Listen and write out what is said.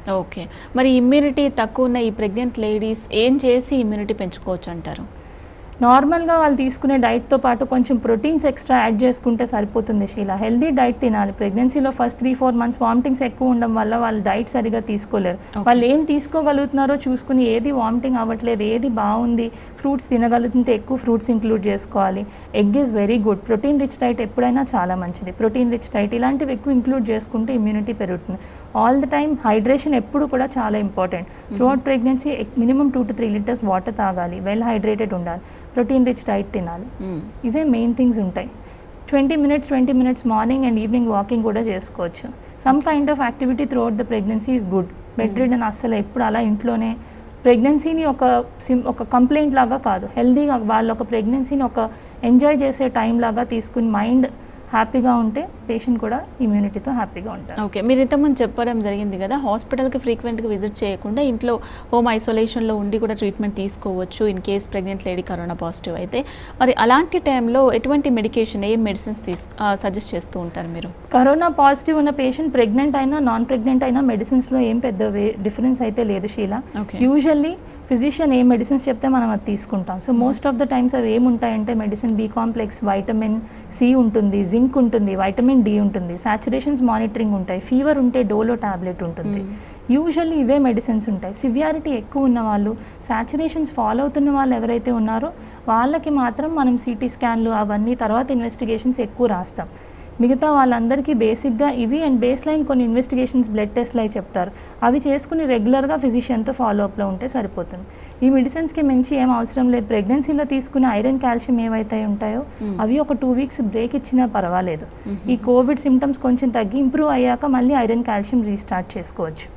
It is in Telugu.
ఓకే మరి ఇమ్యూనిటీ తక్కువ ఉన్న ఈ ప్రెగ్నెంట్ లేడీస్ ఏం చేసి ఇమ్యూనిటీ పెంచుకోవచ్చు అంటారు నార్మల్గా వాళ్ళు తీసుకునే డైట్తో పాటు కొంచెం ప్రోటీన్స్ ఎక్స్ట్రా యాడ్ చేసుకుంటే సరిపోతుంది షీలా హెల్దీ డైట్ తినాలి ప్రెగ్నెన్సీలో first three four months vomitings ఎక్కువ ఉండడం వల్ల వాళ్ళు డైట్ సరిగా తీసుకోలేరు Okay. వాళ్ళు ఏం తీసుకోగలుగుతున్నారో చూసుకుని ఏది వామిటింగ్ అవ్వట్లేదు ఏది బాగుంది ఫ్రూట్స్ తినగలుగుతుంటే ఎక్కువ ఫ్రూట్స్ ఇంక్లూడ్ చేసుకోవాలి egg is very good protein rich diet ఎప్పుడైనా చాలా మంచిది ప్రోటీన్ రిచ్ డైట్ ఇలాంటివి ఎక్కువ ఇంక్లూడ్ చేసుకుంటే ఇమ్యూనిటీ పెరుగుతుంది ఆల్ ద టైమ్ హైడ్రేషన్ ఎప్పుడు కూడా చాలా important throughout pregnancy minimum two to three litres water తాగాలి వెల్ హైడ్రేటెడ్ ఉండాలి ప్రోటీన్ రిచ్ డైట్ తినాలి మ్మ్. ఇవే మెయిన్ థింగ్స్ ఉంటాయి twenty minutes twenty minutes morning and evening walking కూడా చేసుకోవచ్చు some kind of activity throughout the pregnancy is good bedridden అస్సలు ఎప్పుడు అలా ఇంట్లోనే ప్రెగ్నెన్సీని ఒక సిమ్ ఒక కంప్లైంట్ లాగా కాదు హెల్దీగా వాళ్ళు ఒక ప్రెగ్నెన్సీని ఒక ఎంజాయ్ చేసే టైం లాగా తీసుకుని మైండ్ హ్యాపీగా ఉంటే పేషెంట్ కూడా ఇమ్యూనిటీతో హ్యాపీగా ఉంటారు ఓకే మీరు ఇంతకుముందు చెప్పడం జరిగింది కదా హాస్పిటల్కి ఫ్రీక్వెంట్గా విజిట్ చేయకుండా ఇంట్లో హోమ్ ఐసోలేషన్లో ఉండి కూడా ట్రీట్మెంట్ తీసుకోవచ్చు in case pregnant lady corona positive అయితే మరి అలాంటి టైంలో ఎటువంటి మెడికేషన్ ఏ మెడిసిన్స్ తీసు సజెస్ట్ చేస్తూ ఉంటారు మీరు కరోనా పాజిటివ్ ఉన్న పేషెంట్ ప్రెగ్నెంట్ అయినా నాన్ ప్రెగ్నెంట్ అయినా మెడిసిన్స్లో ఏం పెద్ద డిఫరెన్స్ అయితే లేదు షీలా ఓకే యూజువల్లీ ఫిజిషియన్ ఏ మెడిసిన్స్ చెప్తే మనం అది తీసుకుంటాం so most of the times అవి ఏముంటాయంటే medicine B complex vitamin C ఉంటుంది జింక్ ఉంటుంది వైటమిన్ డి ఉంటుంది సాచురేషన్స్ మానిటరింగ్ ఉంటాయి ఫీవర్ ఉంటే డోలో టాబ్లెట్ ఉంటుంది యూజువల్లీ ఇవే మెడిసిన్స్ ఉంటాయి సివియారిటీ ఎక్కువ ఉన్న వాళ్ళు సాచురేషన్స్ ఫాలో అవుతున్న వాళ్ళు ఎవరైతే ఉన్నారో వాళ్ళకి మాత్రం మనం సిటీ స్కాన్లు అవన్నీ తర్వాత ఇన్వెస్టిగేషన్స్ ఎక్కువ రాస్తాం మిగతా వాళ్ళందరికీ బేసిక్గా ఇవి అండ్ బేస్ లైన్ కొన్ని ఇన్వెస్టిగేషన్స్ బ్లడ్ టెస్ట్లు అవి చెప్తారు అవి చేసుకుని రెగ్యులర్గా ఫిజిషియన్తో ఫాలో అప్లో ఉంటే సరిపోతుంది ఈ మెడిసిన్స్కి మించి ఏం అవసరం లేదు ప్రెగ్నెన్సీలో తీసుకునే ఐరన్ కాల్షియం ఏవైతే ఉంటాయో Hmm. అవి ఒక టూ వీక్స్ బ్రేక్ ఇచ్చినా పర్వాలేదు ఈ కోవిడ్ సిమ్టమ్స్ కొంచెం తగ్గి ఇంప్రూవ్ అయ్యాక మళ్ళీ ఐరన్ కాల్షియం రీస్టార్ట్ చేసుకోవచ్చు